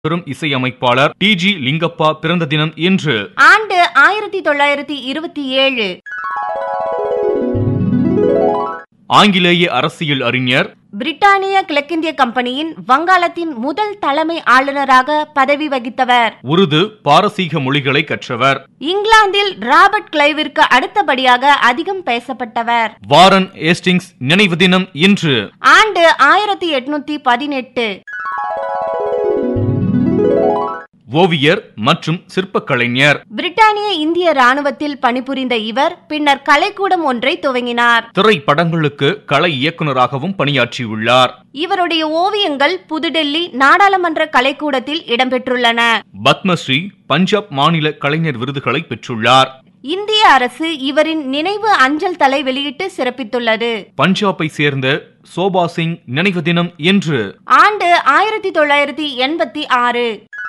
பெரும் இசையமைப்பாளர் D G Lingappa பிறந்த தினம் இன்று ஆண்டு ஆயிரத்தி தொள்ளாயிரத்தி இருபத்தி ஏழு ஆங்கிலேய அரசியல் அறிஞர் பிரிட்டானிய கிழக்கிந்திய கம்பெனியின் வங்காளத்தின் முதல் தலைமை ஆளுநராக பதவி வகித்தவர் உருது பாரசீக மொழிகளை கற்றவர் இங்கிலாந்தில் ராபர்ட் கிளைவிற்கு அடுத்தபடியாக அதிகம் பேசப்பட்டவர் வாரன் ஏஸ்டிங்ஸ் நினைவு தினம் இன்று ஆண்டு ஆயிரத்தி எட்நூத்தி பதினெட்டு ஓவியர் மற்றும் சிற்பக் கலைஞர் பிரிட்டானிய இந்திய ராணுவத்தில் பணிபுரிந்த இவர் பின்னர் கலைக்கூடம் ஒன்றை துவங்கினார் திரைப்படங்களுக்கு கலை இயக்குனராகவும் பணியாற்றியுள்ளார் இவருடைய ஓவியங்கள் புதுடெல்லி நாடாளுமன்ற கலைக்கூடத்தில் இடம்பெற்றுள்ளன பத்மஸ்ரீ பஞ்சாப் மாநில கலைஞர் விருதுகளை பெற்றுள்ளார் இந்திய அரசு இவரின் நினைவு அஞ்சல் தலை வெளியிட்டு சிறப்பித்துள்ளது பஞ்சாபை சேர்ந்த சோபா சிங் நினைவு தினம் என்று ஆண்டு ஆயிரத்தி தொள்ளாயிரத்தி எண்பத்தி ஆறு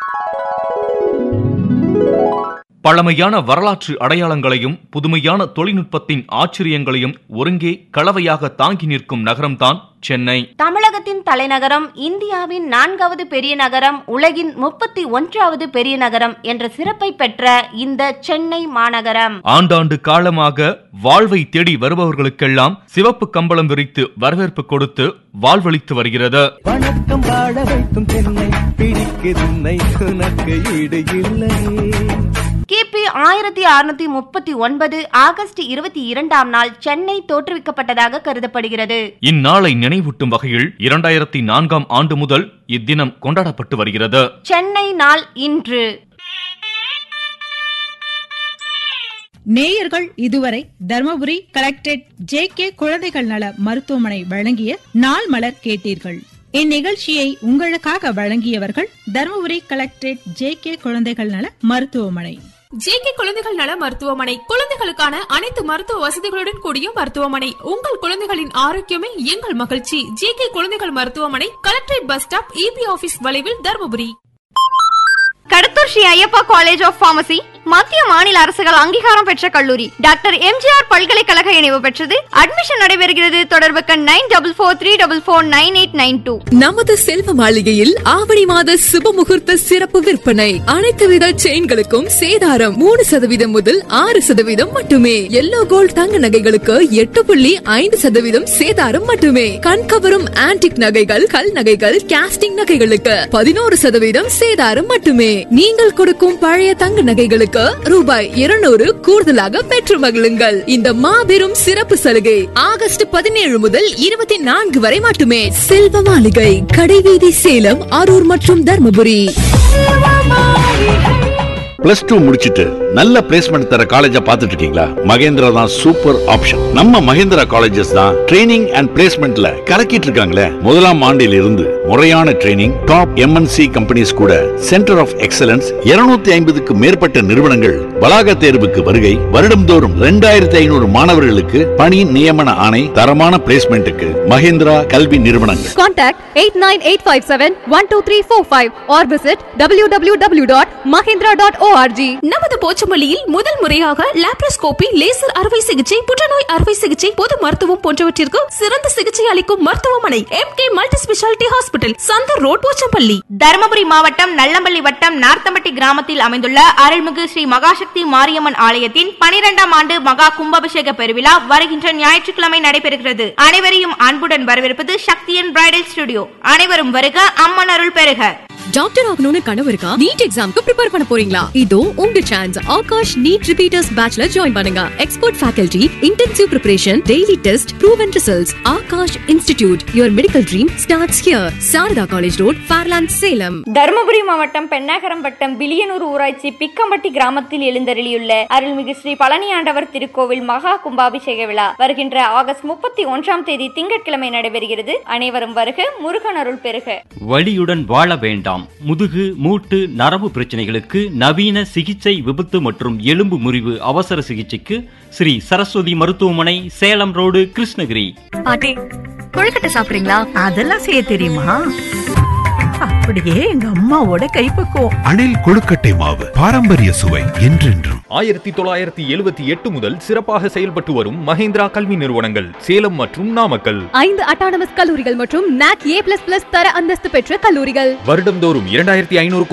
பழமையான வரலாற்று அடையாளங்களையும் புதுமையான தொழில்நுட்பத்தின் ஆச்சரியங்களையும் ஒருங்கே கலவையாக தாங்கி நிற்கும் நகரம்தான் சென்னை தமிழகத்தின் தலைநகரம் இந்தியாவின் நான்காவது பெரிய நகரம் உலகின் முப்பத்தி ஒன்றாவது பெரிய நகரம் என்ற சிறப்பை பெற்ற இந்த சென்னை மாநகரம் ஆண்டாண்டு காலமாக வாழ்வை தேடி வருபவர்களுக்கெல்லாம் சிவப்பு கம்பளம் விரித்து வரவேற்பு கொடுத்து வாழ்வளித்து வருகிறது வணக்கம் வாழ வைக்கும் தென்னை பிடிக்குதுன்னை உனக்கு ஈடு இல்லை கிபி ஆயிரத்தி அறுநூத்தி முப்பத்தி ஒன்பது ஆகஸ்ட் இருபத்தி இரண்டாம் நாள் சென்னை தோற்றுவிக்கப்பட்டதாக கருதப்படுகிறது இந்நாளை நினைவூட்டும் வகையில் இரண்டாயிரத்தி நான்காம் ஆண்டு முதல் இத்தினம் கொண்டாடப்பட்டு வருகிறது சென்னை நாள் இன்று நேயர்கள் இதுவரை தர்மபுரி கலெக்டரேட் ஜே கே குழந்தைகள் நல மருத்துவமனை வழங்கிய நாள் மலர் கேட்டீர்கள் இந்நிகழ்ச்சியை உங்களுக்காக வழங்கியவர்கள் தர்மபுரி கலெக்டரேட் ஜே கே குழந்தைகள் நல மருத்துவமனை ஜேகே குழந்தைகள் நல மருத்துவமனை குழந்தைகளுக்கான அனைத்து மருத்துவ வசதிகளுடன் கூடிய மருத்துவமனை உங்கள் குழந்தைகளின் ஆரோக்கியமே எங்கள் மகிழ்ச்சி ஜேகே குழந்தைகள் மருத்துவமனை collectorate bus stop EB office வளைவில் Dharmapuri Kadathur Sri Ayyappa college of pharmacy மத்திய மாநில அரசுகள் அங்கீகாரம் பெற்ற கல்லூரி டாக்டர் எம்ஜிஆர் பல்கலைக்கழக இணைவு பெற்றது அட்மிஷன் நடைபெறுகிறது தொடர்புக்கு nine double four three double four nine eight nine two நமது செல்வ மாளிகையில் ஆவணி மாத சுப முகூர்த்த சிறப்பு விற்பனை அனைத்து வித செயின்களுக்கும் சேதாரம் மூணு சதவீதம் முதல் ஆறு சதவீதம் மட்டுமே எல்லோ கோல்ட் தங்க நகைகளுக்கு எட்டு புள்ளி ஐந்து சதவீதம் சேதாரம் மட்டுமே கண்கவரும் ஆன்டிக் நகைகள் கல் நகைகள் கேஸ்டிங் நகைகளுக்கு பதினோரு சதவீதம் சேதாரம் மட்டுமே நீங்கள் கொடுக்கும் பழைய தங்க நகைகளுக்கு ரூபாய் இருநூறு கூடுதலாக பெற்று மகிழுங்கள் இந்த மாபெரும் சிறப்பு சலுகை ஆகஸ்ட் பதினேழு முதல் இருபத்தி நான்கு வரை மட்டுமே செல்வ மாளிகை கடைவீதி சேலம் அரூர் மற்றும் தர்மபுரி பிளஸ் டூ முடிச்சிட்டு நல்ல பிளேஸ்மெண்ட் தர காலேஜா பார்த்துட்டு இருக்கீங்களா மகேந்திரா தான் சூப்பர் ஆப்ஷன் நம்ம மகேந்திரா காலேஜஸ் தான் ட்ரைனிங் அண்ட் பிளேஸ்மெண்ட்ல கலக்கிட்டு இருக்காங்களே முதலாம் ஆண்டில் இருந்து முறையான ட்ரைனிங் டாப் எம்என்சி கம்பெனிஸ் கூட சென்டர் ஆஃப் எக்ஸலன்ஸ் 250 ஐம்பதுக்கு மேற்பட்ட நிறுவனங்கள் வளாக தேர்வுக்கு வருகை வருடம்தோறும் ரெண்டாயிரத்தி ஐநூறு மாணவர்களுக்கு பணி நியமன ஆணை தரமான பிளேஸ்மெண்ட்டுக்கு மகேந்திரா கல்வி நிறுவனங்கள் contact eight nine eight five seven one two three four five or visit W W W dot Mahindra dot ORG நமது போச்சமல்லியில் முதல் முறையாக லாப்ரோஸ்கோபி லேசர் அறுவை சிகிச்சை புற்றுநோய் அறுவை சிகிச்சை பொது மருத்துவம் போன்றவற்றிற்கு சிறந்த சிகிச்சை அளிக்கும் மருத்துவமனை M K multi speciality hospital Chandar road Pochampalli Dharmapuri மாவட்டம் நல்லம்பள்ளி வட்டம் நார்த்தம்பட்டி கிராமத்தில் அமைந்துள்ள அருள்மிகு ஸ்ரீ மகாசக்தி மாரியம்மன் ஆலயத்தின் பனிரெண்டாம் ஆண்டு மகா கும்பாபிஷேக பெருவிழா வருகின்ற ஞாயிற்றுக்கிழமை நடைபெறுகிறது அனைவரையும் அன்புடன் வரவேற்பது சக்தியன் பிரைடல் ஸ்டுடியோ அனைவரும் வருக அம்மன் அருள் பெறுக டாக்டர் ஆகணும்னு கனவு இருக்கா நீட் எக்ஸாம்க்கு ப்ரிப்பேர் பண்ண போறீங்களா இதோ உங்க சான்ஸ் ஆகாஷ் நீட் ரிப்பீட்டர்ஸ் பேட்ச்ல ஜாயின் பண்ணுங்க expert faculty intensive preparation daily test proven results Aakash institute your medical dream starts here Sarada college road Fairlands Salem Dharmapuri மாவட்டம் பெண்ணாகரம் வட்டம் பிலியனூர் ஊராட்சி பிக்கம்பட்டி கிராமத்தில் எழுந்தருளியுள்ள அருள்மிகு ஸ்ரீ பழனியாண்டவர் திருக்கோவில் மகா கும்பாபிஷேக விழா வருகின்ற ஆகஸ்ட் முப்பத்தி ஒன்றாம் தேதி திங்கட்கிழமை நடைபெறுகிறது அனைவரும் வருக முருகன் அருள் பெறுக வலியுடன் வாழ வேண்டாம் முதுகு மூட்டு நரம்பு பிரச்சனைகளுக்கு நவீன சிகிச்சை விபத்து மற்றும் எலும்பு முறிவு அவசர சிகிச்சைக்கு ஸ்ரீ சரஸ்வதி மருத்துவமனை சேலம் ரோடு கிருஷ்ணகிரி பாட்டி கொழுக்கட்டை சாப்பிடுறீங்களா அதெல்லாம் செய்ய தெரியுமா அப்படி அப்படியே எங்க அம்மாவோட கைப்பக்குவம் அணில் கொழுக்கட்டை மாவு பாரம்பரிய சுவை என்றென்றும் ஆயிரத்தி தொள்ளாயிரத்தி எழுபத்தி எட்டு முதல் சிறப்பாக செயல்பட்டு வரும் மஹேந்திரா கல்வி நிறுவனங்கள் சேலம் மற்றும் நாமக்கல் ஐந்து அட்டானமஸ் கல்லூரிகள் மற்றும் நாக் ஏ பிளஸ் பிளஸ் தர அந்தஸ்து பெற்ற கல்லூரிகள் வருடம்தோறும் இரண்டாயிரத்தி ஐநூறு